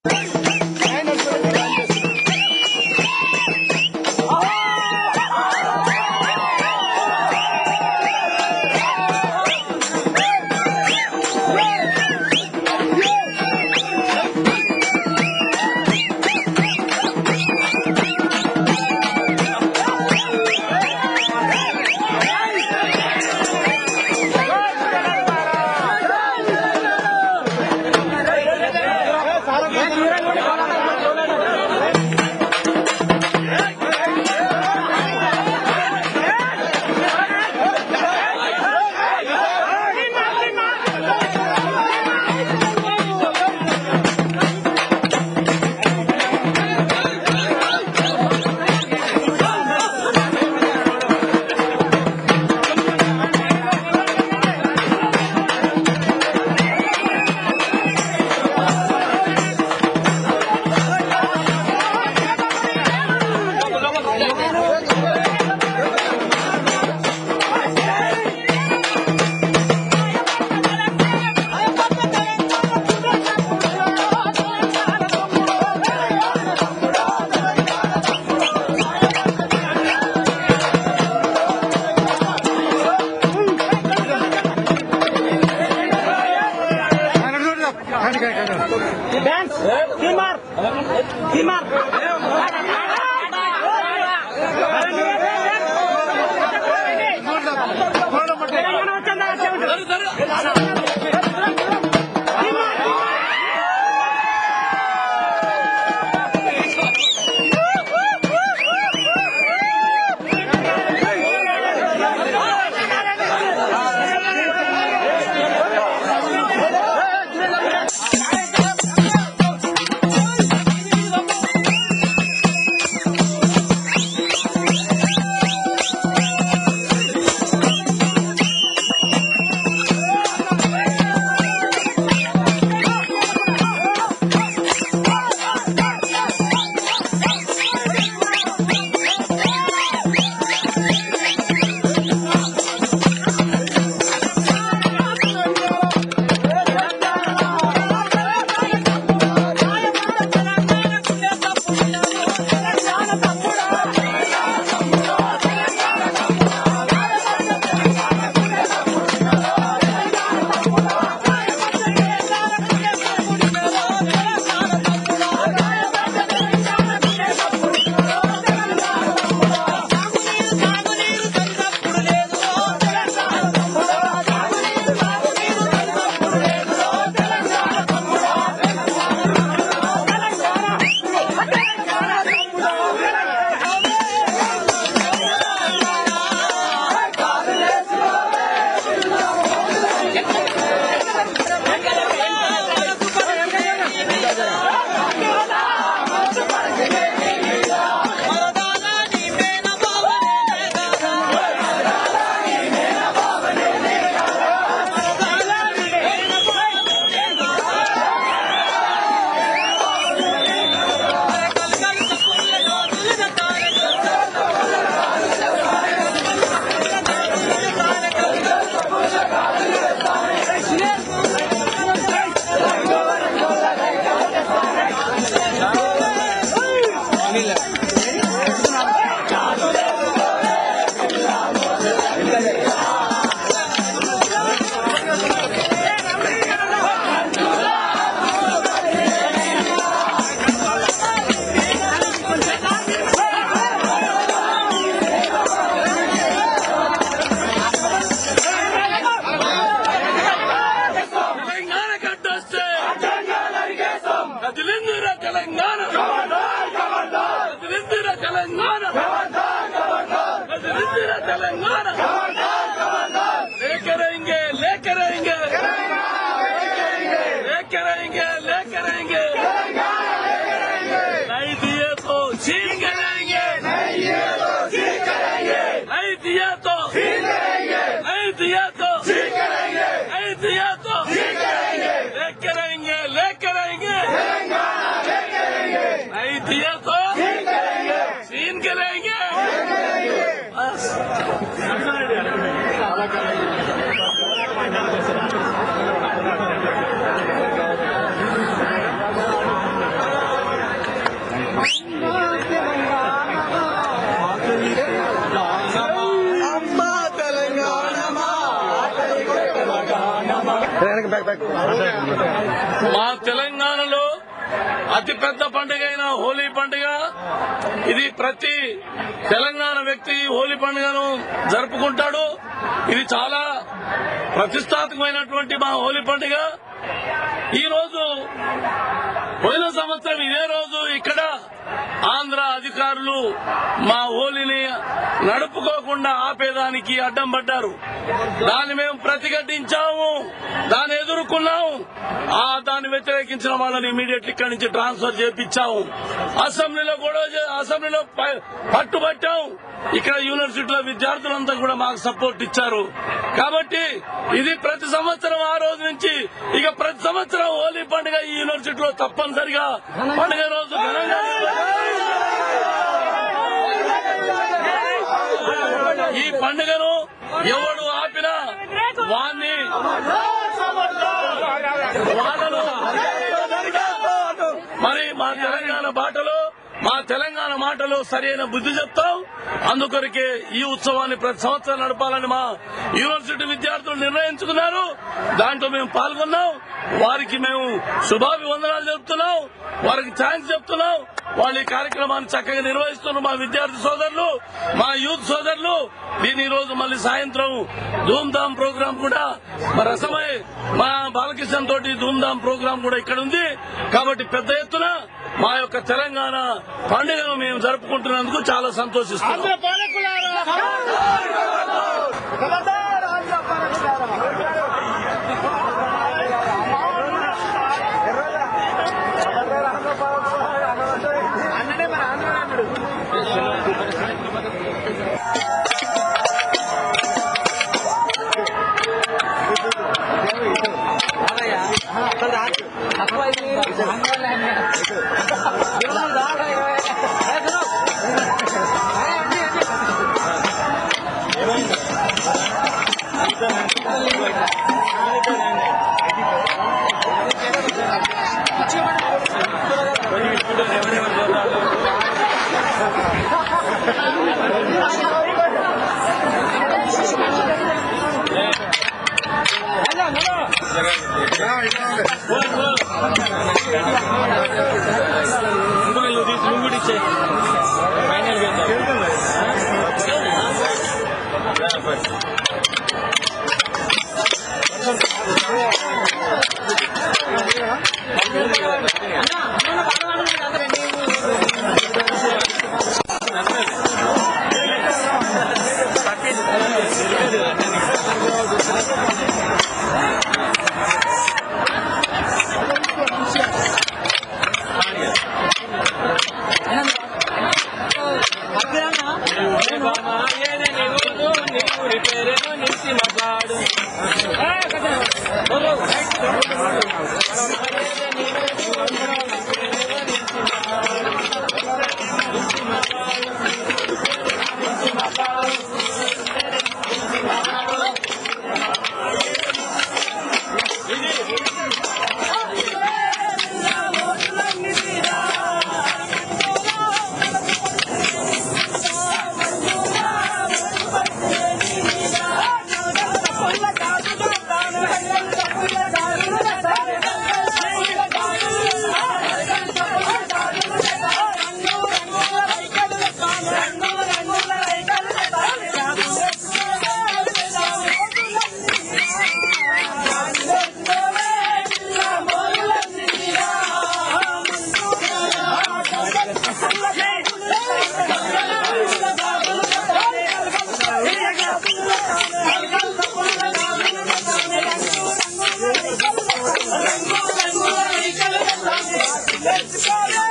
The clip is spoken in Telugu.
డాన్స్ హిమార్ హిమార్ తెలంగాణ వచ్చిందా తెలంగాణ కట్టొస్తే కదిలిందిరా తెలంగాణ కదిలిందిరా తెలంగాణ కదిలిందిరా తెలంగాణ లేకరేంగే లేకరేంగే లేకరేంగే లేకరేంగే नहीं दिए तो छीन के लेंगे नहीं दिया तो नहीं दिया तो नहीं दिया तो लेके रहेंगे लेके रहेंगे नहीं दिया तो छीन के लेंगे बस మా తెలంగాణలో అతిపెద్ద పండుగ అయిన హోలీ పండుగ ఇది ప్రతి తెలంగాణ వ్యక్తి హోలీ పండుగను జరుపుకుంటాడు ఇది చాలా ప్రతిష్టాత్మకమైనటువంటి మా హోలీ పండుగ ఈ రోజు పోయిన సంవత్సరం ఇదే రోజు ఇక్కడ ఆంధ్ర అధికారులు మా హోలీని నడుపుకోకుండా ఆపేదానికి అడ్డం పడ్డారు దాన్ని మేము ప్రతిఘటించాము దాన్ని ఎదుర్కొన్నాము ఆ దాన్ని వ్యతిరేకించిన వాళ్ళని ఇమీడియట్ ఇక్కడి నుంచి ట్రాన్స్ఫర్ చేపించాము అసెంబ్లీలో కూడా చే- అసెంబ్లీలో ప- పట్టుబట్టాం ఇక్కడ యూనివర్సిటీలో విద్యార్థులంతా కూడా మాకు సపోర్ట్ ఇచ్చారు కాబట్టి ఇది ప్రతి సంవత్సరం ఆ రోజు నుంచి ఇక ప్రతి సంవత్సరం హోలీ పండుగ ఈ యూనివర్సిటీలో తప్పనిసరిగా పండుగ రోజు ఘనంగా ఈ పండుగను ఎవడు ఆపినా వాణ్ణి వాళ్ళను మరి మా తెలంగాణ బాటలో మా తెలంగాణ మాటలో సరైన బుద్ధి చెప్తాం అందుకొరకే ఈ ఉత్సవాన్ని ప్రతి సంవత్సరం నడపాలని మా యూనివర్సిటీ విద్యార్థులు నిర్ణయించుకున్నారు దాంట్లో మేము పాల్గొన్నాం వారికి మేము శుభాభివందనాలు చెప్తున్నాం వారికి థ్యాంక్స్ చెప్తున్నాం వాళ్ళు ఈ కార్యక్రమాన్ని చక్కగా నిర్వహిస్తున్న మా విద్యార్థి సోదరులు మా యూత్ సోదరులు దీని ఈ రోజు మళ్ళీ సాయంత్రం ధూమ్ ధామ్ ప్రోగ్రాం కూడా మా రసమై మా బాలకృష్ణ తోటి ధూమ్ ధామ్ ప్రోగ్రాం కూడా ఇక్కడ ఉంది కాబట్టి పెద్ద ఎత్తున మా యొక్క తెలంగాణ పండుగను మేము జరుపుకుంటున్నందుకు చాలా సంతోషిస్తున్నాం ఆంధ్ర పాలకులారా ఖబర్దార్ ఆంధ్ర పాలకులారా అన్ననే మన ఆంధ్ర అన్నాడు Let's go!